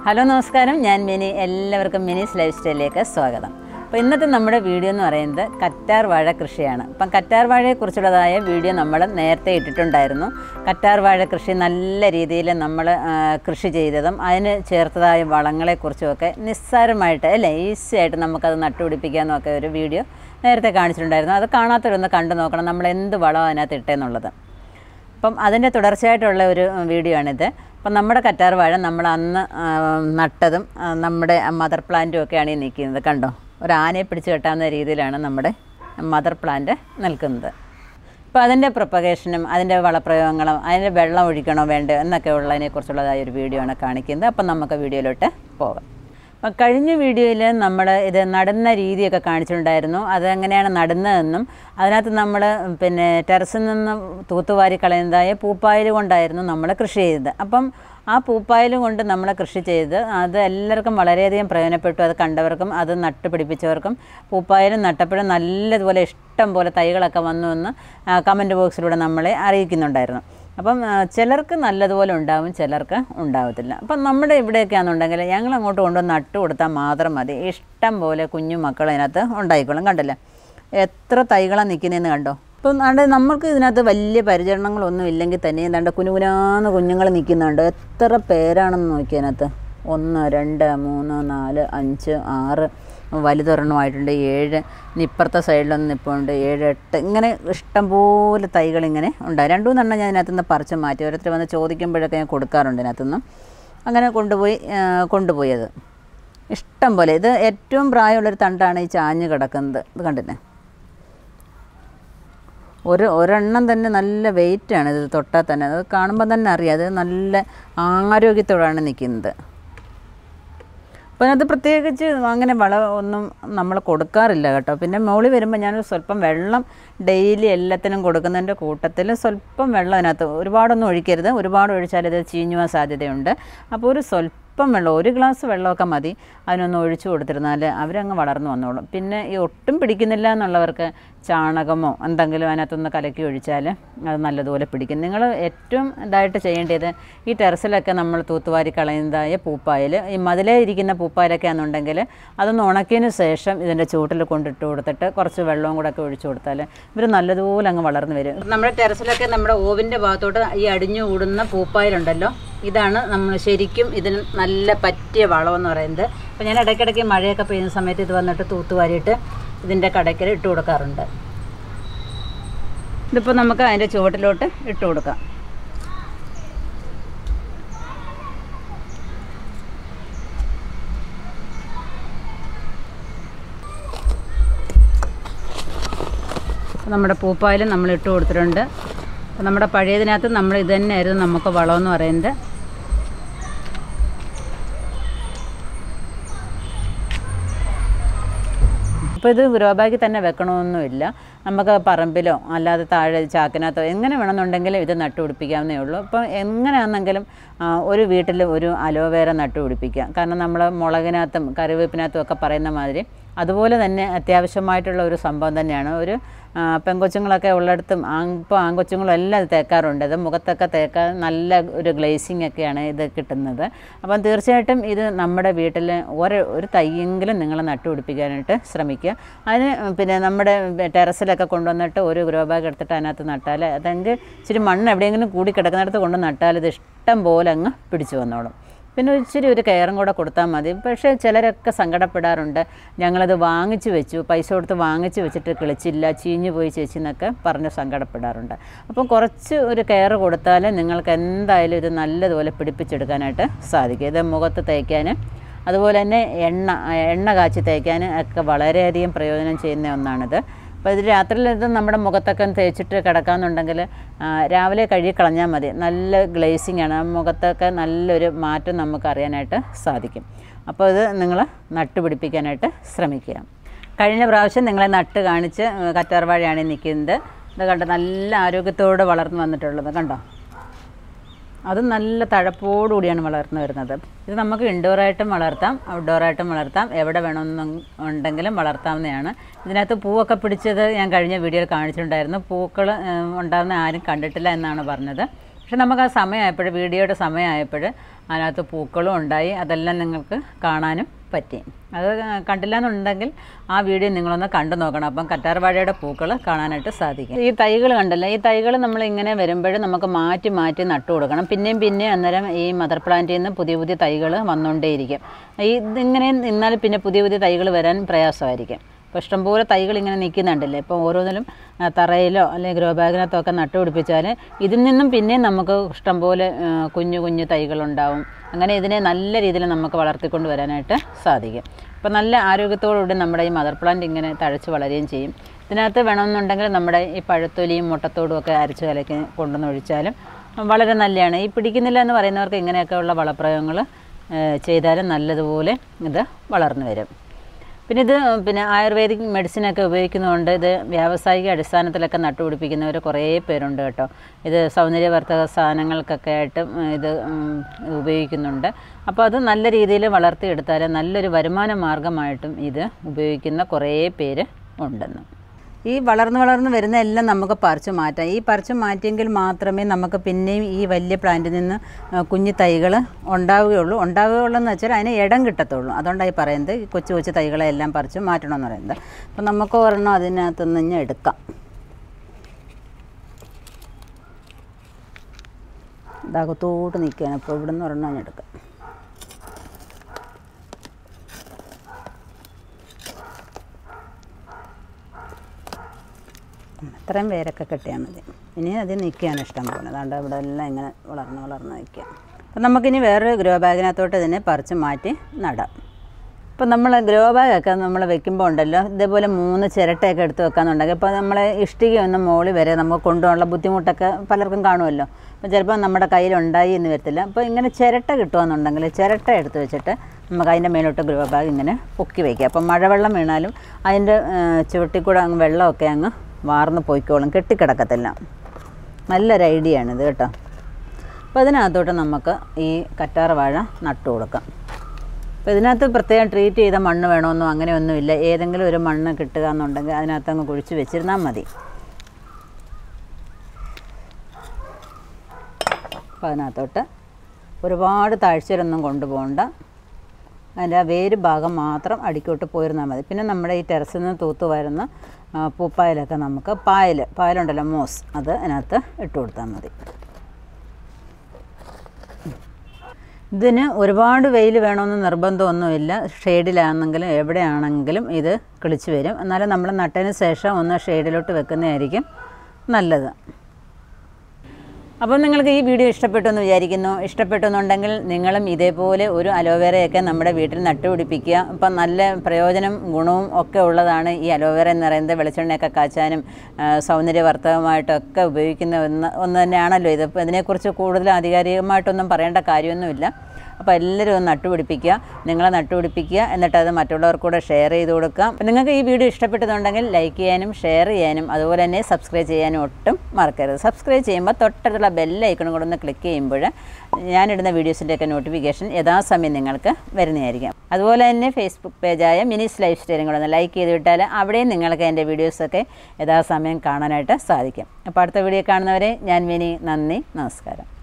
hello നമസ്കാരം ഞാൻ mini എല്ലാവർക്കും മിനീസ് ലൈഫ് സ്റ്റൈലിലേക്ക് സ്വാഗതം അപ്പോൾ ഇന്നത്തെ നമ്മുടെ വീഡിയോ എന്ന് പറയുന്നത് കറ്റാർ വാഴ കൃഷിയാണ് അപ്പം കറ്റാർ വാഴയെക്കുറിച്ചുള്ളതായ വീഡിയോ നമ്മൾ നേരത്തെ ഇട്ടിട്ടുണ്ടായിരുന്നു കറ്റാർ വാഴ കൃഷി നല്ല രീതിയിൽ നമ്മൾ ആ, കൃഷി ചെയ്തതും അതിന് ചേർത്തതായ വളങ്ങളെക്കുറിച്ചുമൊക്കെ നിസ്സാരമായിട്ട് അല്ലേ ഈസി ആയിട്ട് നമുക്കത് നട്ടുപിടിപ്പിക്കാമെന്നൊക്കെ ഒരു വീഡിയോ നേരത്തെ കാണിച്ചിട്ടുണ്ടായിരുന്നു അത് കാണാത്തവരൊന്ന് കണ്ടു നോക്കണം നമ്മൾ എന്ത് വളം അതിനകത്ത് ഇട്ടേന്നുള്ളത് അപ്പം അതിൻ്റെ തുടർച്ചയായിട്ടുള്ള ഒരു വീഡിയോ ആണിത് അപ്പം നമ്മുടെ കറ്റാർ വാഴ നമ്മൾ അന്ന് ആ, നട്ടതും ആ, നമ്മുടെ മദർ പ്ലാന്റും ഒക്കെയാണ് ഈ നിൽക്കുന്നത് കണ്ടോ ഒരു ആനയെ പിടിച്ച് കെട്ടാവുന്ന രീതിയിലാണ് നമ്മുടെ മദർ പ്ലാന്റ് നിൽക്കുന്നത് അപ്പോൾ അതിൻ്റെ പ്രൊപ്പഗേഷനും അതിൻ്റെ വളപ്രയോഗങ്ങളും അതിൻ്റെ വെള്ളം ഒഴിക്കണോ വേണ്ടോ എന്നൊക്കെ ഉള്ളതിനെക്കുറിച്ചുള്ളതായ ഒരു വീഡിയോ ആണ് കാണിക്കുന്നത് അപ്പം നമുക്ക് വീഡിയോയിലോട്ട് പോകാം അപ്പം കഴിഞ്ഞ വീഡിയോയിൽ നമ്മൾ ഇത് നടുന്ന രീതിയൊക്കെ കാണിച്ചിട്ടുണ്ടായിരുന്നു അതെങ്ങനെയാണ് നടുന്നതെന്നും അതിനകത്ത് നമ്മൾ പിന്നെ ടെറസിൽ നിന്ന് തൂത്തുവാരി കളയുന്നതായ പൂപ്പായൽ കൊണ്ടായിരുന്നു നമ്മൾ കൃഷി ചെയ്തത് അപ്പം ആ പൂപ്പായൽ കൊണ്ട് നമ്മൾ കൃഷി ചെയ്ത് അത് എല്ലാവർക്കും വളരെയധികം പ്രയോജനപ്പെട്ടു അത് കണ്ടവർക്കും അത് നട്ടുപിടിപ്പിച്ചവർക്കും പൂപ്പായലും നട്ടപ്പോഴും നല്ലതുപോലെ ഇഷ്ടം പോലെ തൈകളൊക്കെ വന്നു എന്ന് കമൻറ്റ് ബോക്സിലൂടെ നമ്മളെ അറിയിക്കുന്നുണ്ടായിരുന്നു അപ്പം ആ, ചിലർക്ക് നല്ലതുപോലെ ഉണ്ടാവും ചിലർക്ക് ഉണ്ടാവത്തില്ല അപ്പം നമ്മുടെ ഇവിടെയൊക്കെ ആണെന്നുണ്ടെങ്കിൽ ഞങ്ങൾ അങ്ങോട്ട് കൊണ്ടുവന്ന് നട്ടു കൊടുത്താൽ മാത്രം മതി ഇഷ്ടം പോലെ കുഞ്ഞു മക്കൾ അതിനകത്ത് ഉണ്ടായിക്കോളും കണ്ടില്ലേ എത്ര തൈകളാണ് നിൽക്കുന്നതെന്ന് കണ്ടോ ഇപ്പം അണ്ട് നമ്മൾക്ക് ഇതിനകത്ത് വലിയ പരിചരണങ്ങളൊന്നും ഇല്ലെങ്കിൽ തന്നെ ഏതാണ്ട് കുനുകുനാന്ന് കുഞ്ഞുങ്ങൾ നിൽക്കുന്നുണ്ട് എത്ര പേരാണെന്ന് നോക്കി അതിനകത്ത് ഒന്ന് രണ്ട് മൂന്ന് നാല് അഞ്ച് ആറ് വലുതൊരെണ്ണമായിട്ടുണ്ട് ഏഴ് ഇനി ഇപ്പുറത്തെ സൈഡിലൊന്ന് നിൽപ്പുണ്ട് ഏഴ് എട്ട് ഇങ്ങനെ ഇഷ്ടംപോലെ തൈകളിങ്ങനെ ഉണ്ടായി രണ്ടു മൂന്നെണ്ണം ഞാൻ ഇതിനകത്ത് നിന്ന് പറിച്ച് മാറ്റി ഓരോരുത്തർ വന്ന് ചോദിക്കുമ്പോഴൊക്കെ ഞാൻ കൊടുക്കാറുണ്ട് ഇതിനകത്തുനിന്ന് അങ്ങനെ കൊണ്ടുപോയി ആ, കൊണ്ടുപോയി അത് ഇഷ്ടം പോലെ ഇത് ഏറ്റവും പ്രായമുള്ളൊരു തണ്ടാണ് ഈ ചാഞ്ഞ് കിടക്കുന്നത് ഇത് കണ്ടില്ലേ ഒരു ഒരെണ്ണം തന്നെ നല്ല വെയിറ്റാണ് ഇത് തൊട്ടാൽ തന്നെ അത് കാണുമ്പോൾ തന്നെ അറിയാം അത് നല്ല ആരോഗ്യത്തോടാണ് നിൽക്കുന്നത് അപ്പോൾ അതിനകത്ത് പ്രത്യേകിച്ച് അങ്ങനെ വളം ഒന്നും നമ്മൾ കൊടുക്കാറില്ല കേട്ടോ പിന്നെ മോളി വരുമ്പോൾ ഞാൻ സ്വല്പം വെള്ളം ഡെയിലി എല്ലാത്തിനും കൊടുക്കുന്നതിൻ്റെ കൂട്ടത്തിൽ സ്വല്പം വെള്ളം അതിനകത്ത് ഒരുപാടൊന്നും ഒഴിക്കരുത് ഒരുപാട് ഒഴിച്ചാൽ ഇത് ചീഞ്ഞു പോകാൻ സാധ്യതയുണ്ട് അപ്പോൾ ഒരു സ്വല്പം വെള്ളം ഒരു ഗ്ലാസ് വെള്ളമൊക്കെ മതി അതിനൊന്ന് ഒഴിച്ചു കൊടുത്തിരുന്നാൽ അവരങ്ങ് വളർന്നു വന്നോളും പിന്നെ ഈ ഒട്ടും പിടിക്കുന്നില്ല എന്നുള്ളവർക്ക് ചാണകമോ എന്തെങ്കിലും അതിനകത്തൊന്ന് കലക്കി ഒഴിച്ചാൽ അത് നല്ലതുപോലെ പിടിക്കും നിങ്ങൾ ഏറ്റവും ഇതായിട്ട് ചെയ്യേണ്ടത് ഈ ടെറസിലൊക്കെ നമ്മൾ തൂത്തുവാരി കളയുന്നതായ പൂപ്പായൽ ഈ മതിലേ ഇരിക്കുന്ന പൂപ്പായലൊക്കെ ആണെന്നുണ്ടെങ്കിൽ അതൊന്ന് ഉണക്കിയതിന് ശേഷം ഇതിൻ്റെ ചൂട്ടിൽ കൊണ്ടിട്ട് കൊടുത്തിട്ട് കുറച്ച് വെള്ളവും കൂടെ ഒക്കെ ഒഴിച്ചു കൊടുത്താൽ ഇവർ നല്ലതുപോലെ അങ്ങ് വളർന്നു വരും നമ്മുടെ ടെറസിലൊക്കെ നമ്മുടെ ഓവിൻ്റെ ഭാഗത്തോട്ട് ഈ അടിഞ്ഞു കൂടുന്ന പൂപ്പായലുണ്ടല്ലോ ഇതാണ് നമ്മൾ ശരിക്കും ഇതിന് നല്ല പറ്റിയ വളമെന്ന് പറയുന്നത് അപ്പോൾ ഞാൻ ഇടയ്ക്കിടയ്ക്ക് മഴയൊക്കെ പെയ്യുന്ന സമയത്ത് ഇത് വന്നിട്ട് തൂത്തുവാരിയിട്ട് ഇതിൻ്റെ കടയ്ക്കൽ ഇട്ട് കൊടുക്കാറുണ്ട് ഇതിപ്പോൾ നമുക്ക് അതിൻ്റെ ചുവട്ടിലോട്ട് ഇട്ട് കൊടുക്കാം അപ്പോൾ നമ്മുടെ പൂപ്പായലും നമ്മൾ ഇട്ട് കൊടുത്തിട്ടുണ്ട് അപ്പോൾ നമ്മുടെ പഴയതിനകത്ത് നമ്മൾ ഇത് തന്നെയായിരുന്നു നമുക്ക് വളമെന്ന് പറയുന്നത് അപ്പോൾ ഇത് ഗ്രോ ബാഗിൽ തന്നെ വെക്കണമെന്നൊന്നുമില്ല നമുക്ക് പറമ്പിലോ അല്ലാതെ താഴെ ചാക്കിനകത്തോ എങ്ങനെ വേണമെന്നുണ്ടെങ്കിലും ഇത് നട്ടുപിടിപ്പിക്കാവുന്നേ ഉള്ളൂ അപ്പോൾ എങ്ങനെയാണെന്നെങ്കിലും ആ, ഒരു വീട്ടിൽ ഒരു അലോവേര നട്ടുപിടിപ്പിക്കുക കാരണം നമ്മൾ മുളകിനകത്തും കറിവേപ്പിനകത്തും ഒക്കെ പറയുന്ന മാതിരി അതുപോലെ തന്നെ അത്യാവശ്യമായിട്ടുള്ള ഒരു സംഭവം തന്നെയാണ് ഒരു ആ, പെങ്കൊച്ചുങ്ങളൊക്കെ ഉള്ളിടത്തും ആൺ ഇപ്പോൾ ആൺകൊച്ചുങ്ങളും എല്ലാം ഇത് തേക്കാറുണ്ട് ഇത് മുഖത്തൊക്കെ തേക്കാൻ നല്ല ഒരു ഗ്ലേസിങ് ഒക്കെയാണ് ഇത് കിട്ടുന്നത് അപ്പം തീർച്ചയായിട്ടും ഇത് നമ്മുടെ വീട്ടിൽ ഒരു ഒരു തൈയെങ്കിലും നിങ്ങൾ നട്ടുപിടിപ്പിക്കാനായിട്ട് ശ്രമിക്കുക അതിന് പിന്നെ നമ്മുടെ ടെറസിലൊക്കെ കൊണ്ടുവന്നിട്ട് ഒരു ഗ്രോ ബാഗ് എടുത്തിട്ട് അതിനകത്ത് നട്ടാൽ അതെങ്കിൽ ഇച്ചിരി മണ്ണ് എവിടെയെങ്കിലും കൂടി കിടക്കുന്നിടത്ത് കൊണ്ട് നട്ടാൽ ഇത് ഇഷ്ടം പോലെ അങ്ങ് പിടിച്ചു വന്നോളും പിന്നെ ഇച്ചിരി ഒരു കെയറും കൂടെ കൊടുത്താൽ മതി പക്ഷേ ചിലരൊക്കെ സങ്കടപ്പെടാറുണ്ട് ഞങ്ങളത് വാങ്ങിച്ചു വെച്ചു പൈസ കൊടുത്ത് വാങ്ങിച്ചു വെച്ചിട്ട് കിളിച്ചില്ല ചീഞ്ഞു പോയി ചേച്ചി എന്നൊക്കെ പറഞ്ഞ് സങ്കടപ്പെടാറുണ്ട് അപ്പം കുറച്ച് ഒരു കെയർ കൊടുത്താൽ നിങ്ങൾക്ക് എന്തായാലും ഇത് നല്ലതുപോലെ പിടിപ്പിച്ചെടുക്കാനായിട്ട് സാധിക്കും ഇത് മുഖത്ത് തേക്കാൻ അതുപോലെ തന്നെ എണ്ണ എണ്ണ കാച്ചി തേക്കാൻ ഒക്കെ വളരെയധികം പ്രയോജനം ചെയ്യുന്ന ഒന്നാണിത് അപ്പോൾ ഇത് രാത്രിയിൽ ഇത് നമ്മുടെ മുഖത്തൊക്കെ ഒന്ന് തേച്ചിട്ട് കിടക്കാമെന്നുണ്ടെങ്കിൽ ആ, രാവിലെ കഴുകി കളഞ്ഞാൽ മതി നല്ല ഗ്ലേസിങ് ആണ് ആ മുഖത്തൊക്കെ നല്ലൊരു മാറ്റം നമുക്ക് അറിയാനായിട്ട് സാധിക്കും അപ്പോൾ ഇത് നിങ്ങൾ നട്ടുപിടിപ്പിക്കാനായിട്ട് ശ്രമിക്കുക കഴിഞ്ഞ പ്രാവശ്യം നിങ്ങളെ നട്ട് കാണിച്ച് കറ്റാർവാഴയാണ് ഈ നിൽക്കുന്നത് ഇത് കണ്ടോ നല്ല ആരോഗ്യത്തോടെ വളർന്നു വന്നിട്ടുള്ളത് കണ്ടോ അത് നല്ല തഴപ്പോടുകൂടിയാണ് വളർന്നു വരുന്നത് ഇത് നമുക്ക് ഇൻഡോറായിട്ടും വളർത്താം ഔട്ട്ഡോറായിട്ടും വളർത്താം എവിടെ വേണമെന്നുണ്ടെങ്കിലും വളർത്താവുന്നതാണ് ഇതിനകത്ത് പൂവൊക്കെ പിടിച്ചത് ഞാൻ കഴിഞ്ഞ വീഡിയോയിൽ കാണിച്ചിട്ടുണ്ടായിരുന്നു പൂക്കൾ ഉണ്ടാകുന്ന ആരും കണ്ടിട്ടില്ല എന്നാണ് പറഞ്ഞത് പക്ഷെ നമുക്ക് ആ സമയമായപ്പോൾ വീഡിയോയുടെ സമയമായപ്പോൾ അതിനകത്ത് പൂക്കളും ഉണ്ടായി അതെല്ലാം നിങ്ങൾക്ക് കാണാനും പറ്റി അത് കണ്ടില്ല എന്നുണ്ടെങ്കിൽ ആ വീഡിയോ നിങ്ങളൊന്ന് കണ്ടു നോക്കണം അപ്പം കറ്റാർവാഴയുടെ പൂക്കൾ കാണാനായിട്ട് സാധിക്കും ഈ തൈകൾ കണ്ടല്ലോ ഈ തൈകൾ നമ്മൾ ഇങ്ങനെ വരുമ്പോഴും നമുക്ക് മാറ്റി മാറ്റി നട്ടു കൊടുക്കണം പിന്നെയും പിന്നെയും അന്നേരം ഈ മദർ പ്ലാന്റിൽ നിന്ന് പുതിയ പുതിയ തൈകൾ വന്നുകൊണ്ടേയിരിക്കും ഈ ഇതിങ്ങനെ നിന്നാൽ പിന്നെ പുതിയ പുതിയ തൈകൾ വരാൻ പ്രയാസമായിരിക്കും ഇപ്പോൾ ഇഷ്ടംപോലെ തൈകൾ ഇങ്ങനെ നിൽക്കുന്നുണ്ടല്ലേ ഇപ്പോൾ ഓരോന്നിലും ആ, തറയിലോ അല്ലെങ്കിൽ ഗ്രോ ബാഗിനകത്തോ ഒക്കെ നട്ടുപിടിപ്പിച്ചാൽ ഇതിൽ നിന്നും പിന്നെയും നമുക്ക് ഇഷ്ടംപോലെ ആ, കുഞ്ഞു കുഞ്ഞു തൈകളുണ്ടാവും അങ്ങനെ ഇതിനെ നല്ല രീതിയിൽ നമുക്ക് വളർത്തിക്കൊണ്ട് വരാനായിട്ട് സാധിക്കും അപ്പോൾ നല്ല ആരോഗ്യത്തോടുകൂടി നമ്മുടെ ഈ മദർ പ്ലാന്റ് ഇങ്ങനെ തഴച്ച് വളരുകയും ചെയ്യും ഇതിനകത്ത് വേണമെന്നുണ്ടെങ്കിൽ നമ്മുടെ ഈ പഴുത്തൊലിയും മുട്ടത്തോടും ഒക്കെ അരച്ച് കലക്കി കൊണ്ടുവന്ന് ഒഴിച്ചാലും വളരെ നല്ലതാണ് ഈ പിടിക്കുന്നില്ല എന്ന് പറയുന്നവർക്ക് ഇങ്ങനെയൊക്കെയുള്ള വളപ്രയോഗങ്ങൾ ചെയ്താലും നല്ലതുപോലെ ഇത് വളർന്നു വരും പിന്നെ ഇത് പിന്നെ ആയുർവേദിക് മെഡിസിനൊക്കെ ഉപയോഗിക്കുന്നതുകൊണ്ട് ഇത് വ്യാവസായിക അടിസ്ഥാനത്തിലൊക്കെ നട്ടുപിടിപ്പിക്കുന്നവർ കുറേ പേരുണ്ട് കേട്ടോ ഇത് സൗന്ദര്യവർദ്ധക സാധനങ്ങൾക്കൊക്കെ ആയിട്ട് ഉം, ഇത് ഉം, ഉപയോഗിക്കുന്നുണ്ട് അപ്പോൾ അത് നല്ല രീതിയിൽ വളർത്തിയെടുത്താൽ നല്ലൊരു വരുമാന മാർഗമായിട്ടും ഇത് ഉപയോഗിക്കുന്ന കുറേ പേര് ഉണ്ടെന്ന് ഈ വളർന്ന് വളർന്ന് വരുന്ന എല്ലാം നമുക്ക് പറിച്ചു മാറ്റാം ഈ പറിച്ചു മാറ്റിയെങ്കിൽ മാത്രമേ നമുക്ക് പിന്നെയും ഈ വലിയ പ്ലാന്റിൽ നിന്ന് ആ, കുഞ്ഞു തൈകൾ ഉണ്ടാവുകയുള്ളൂ ഉണ്ടാവുകയുള്ളൂ എന്ന് വെച്ചാൽ അതിന് ഇടം കിട്ടത്തുള്ളൂ അതുകൊണ്ടായി പറയുന്നത് ഈ കൊച്ചു കൊച്ചു തൈകളെ എല്ലാം പറിച്ച് മാറ്റണമെന്ന് പറയുന്നത് അപ്പം നമുക്ക് ഒരെണ്ണം അതിനകത്ത് നിന്ന് എടുക്കാം ഇതകത്തോട്ട് നിൽക്കുകയാണ് അപ്പോൾ ഇവിടെ നിന്ന് ഒരെണ്ണം ഞാൻ എടുക്കാം അത്രയും വേരൊക്കെ കെട്ടിയാൽ മതി ഇനി അത് നിൽക്കുകയാണ് ഇഷ്ടം പോലെ അതുകൊണ്ട് ഇവിടെ എല്ലാം ഇങ്ങനെ വളർന്ന് വളർന്ന് നിൽക്കുക അപ്പം നമുക്കിനി വേറൊരു ഗ്രോ ബാഗിനകത്തോട്ട് ഇതിനെ പറിച്ച് മാറ്റി നടാം ഇപ്പം നമ്മൾ ഗ്രോ ബാഗൊക്കെ നമ്മൾ വെക്കുമ്പോൾ ഉണ്ടല്ലോ ഇതേപോലെ മൂന്ന് ചിരട്ടയൊക്കെ എടുത്ത് വെക്കാന്നുണ്ടെങ്കിൽ ഇപ്പോൾ നമ്മളെ ഇഷ്ടിക ഒന്ന് മോളി വരെ നമുക്ക് കൊണ്ടുപോകാനുള്ള ബുദ്ധിമുട്ടൊക്കെ പലർക്കും കാണുമല്ലോ അപ്പോൾ ചിലപ്പോൾ നമ്മുടെ കയ്യിലുണ്ടായി എന്ന് വരത്തില്ല അപ്പോൾ ഇങ്ങനെ ചിരട്ട കിട്ടുകയെന്നുണ്ടെങ്കിൽ ചിരട്ട എടുത്ത് വെച്ചിട്ട് നമുക്ക് അതിൻ്റെ മേലോട്ട് ഗ്രോ ബാഗ് ഇങ്ങനെ പൊക്കി വയ്ക്കുക അപ്പം മഴവെള്ളം വീണാലും അതിൻ്റെ ചുവട്ടിൽ കൂടെ അങ്ങ് വെള്ളമൊക്കെ അങ്ങ് വാർന്ന് പോയിക്കോളും കെട്ടിക്കിടക്കത്തില്ല നല്ലൊരു ഐഡിയ ആണിത് കേട്ടോ അപ്പോൾ ഇതിനകത്തോട്ട് നമുക്ക് ഈ കറ്റാർ വാഴ നട്ടു കൊടുക്കാം അപ്പോൾ ഇതിനകത്ത് പ്രത്യേകം ട്രീറ്റ് ചെയ്ത മണ്ണ് വേണമെന്നോ അങ്ങനെയൊന്നുമില്ല ഏതെങ്കിലും ഒരു മണ്ണ് കിട്ടുക എന്നുണ്ടെങ്കിൽ അതിനകത്ത് അങ്ങ് കുഴിച്ച് വെച്ചിരുന്നാൽ മതി അപ്പോൾ അതിനകത്തോട്ട് ഒരുപാട് താഴ്ചയിലൊന്നും കൊണ്ടുപോകണ്ട അതിൻ്റെ ആ വേര് ഭാഗം മാത്രം അടിക്കോട്ട് പോയിരുന്നാൽ മതി പിന്നെ നമ്മുടെ ഈ ടെറസിൽ നിന്ന് തൂത്ത് വരുന്ന ആ, പൂപ്പായലൊക്കെ നമുക്ക് പായൽ പായലുണ്ടല്ലോ മോസ് അത് അതിനകത്ത് ഇട്ട് കൊടുത്താൽ മതി ഇതിന് ഒരുപാട് വെയിൽ വേണമെന്ന് നിർബന്ധമൊന്നുമില്ല ഷെയ്ഡിലാണെങ്കിലും എവിടെയാണെങ്കിലും ഇത് കിളിച്ച് വരും എന്നാലും നമ്മൾ നട്ടതിന് ശേഷം ഒന്ന് ഷെയ്ഡിലോട്ട് വെക്കുന്നതായിരിക്കും നല്ലത് അപ്പം നിങ്ങൾക്ക് ഈ വീഡിയോ ഇഷ്ടപ്പെട്ടു എന്ന് വിചാരിക്കുന്നു ഇഷ്ടപ്പെട്ടെന്നുണ്ടെങ്കിൽ നിങ്ങളും ഇതേപോലെ ഒരു അലോവേറയൊക്കെ നമ്മുടെ വീട്ടിൽ നട്ടുപിടിപ്പിക്കുക അപ്പം നല്ല പ്രയോജനം ഗുണവും ഒക്കെ ഉള്ളതാണ് ഈ അലോവേറ എന്ന് പറയുന്നത് വെളിച്ചെണ്ണയൊക്കെ കാച്ചാനും ആ, സൗന്ദര്യവർദ്ധകമായിട്ടൊക്കെ ഉപയോഗിക്കുന്ന ഒന്ന് ഒന്ന് തന്നെയാണല്ലോ ഇത് അപ്പോൾ ഇതിനെക്കുറിച്ച് കൂടുതൽ ആധികാരികമായിട്ടൊന്നും പറയേണ്ട കാര്യമൊന്നുമില്ല അപ്പോൾ എല്ലാവരും ഒന്ന് നട്ടുപിടിപ്പിക്കുക നിങ്ങളെ നട്ടുപിടിപ്പിക്കുക എന്നിട്ട് അത് മറ്റുള്ളവർക്ക് കൂടെ ഷെയർ ചെയ്ത് കൊടുക്കുക അപ്പോൾ നിങ്ങൾക്ക് ഈ വീഡിയോ ഇഷ്ടപ്പെട്ടതുണ്ടെങ്കിൽ ലൈക്ക് ചെയ്യാനും ഷെയർ ചെയ്യാനും അതുപോലെ തന്നെ സബ്സ്ക്രൈബ് ചെയ്യാനും ഒട്ടും മറക്കരുത് സബ്സ്ക്രൈബ് ചെയ്യുമ്പോൾ തൊട്ടടുത്തുള്ള ബെല്ലൈക്കണും കൂടെ ഒന്ന് ക്ലിക്ക് ചെയ്യുമ്പോൾ ഞാനിടുന്ന വീഡിയോസിൻ്റെയൊക്കെ നോട്ടിഫിക്കേഷൻ യഥാസമയം നിങ്ങൾക്ക് വരുന്നതായിരിക്കും അതുപോലെ തന്നെ ഫേസ്ബുക്ക് പേജായ മിനിസ് ലൈഫ് സ്റ്റൈലും കൂടെ ഒന്ന് ലൈക്ക് ചെയ്ത് വിട്ടാൽ അവിടെയും നിങ്ങൾക്ക് എൻ്റെ വീഡിയോസൊക്കെ യഥാസമയം കാണാനായിട്ട് സാധിക്കും അപ്പോൾ അടുത്ത വീഡിയോ കാണുന്നവരെ ഞാൻ മിനി നന്ദി നമസ്കാരം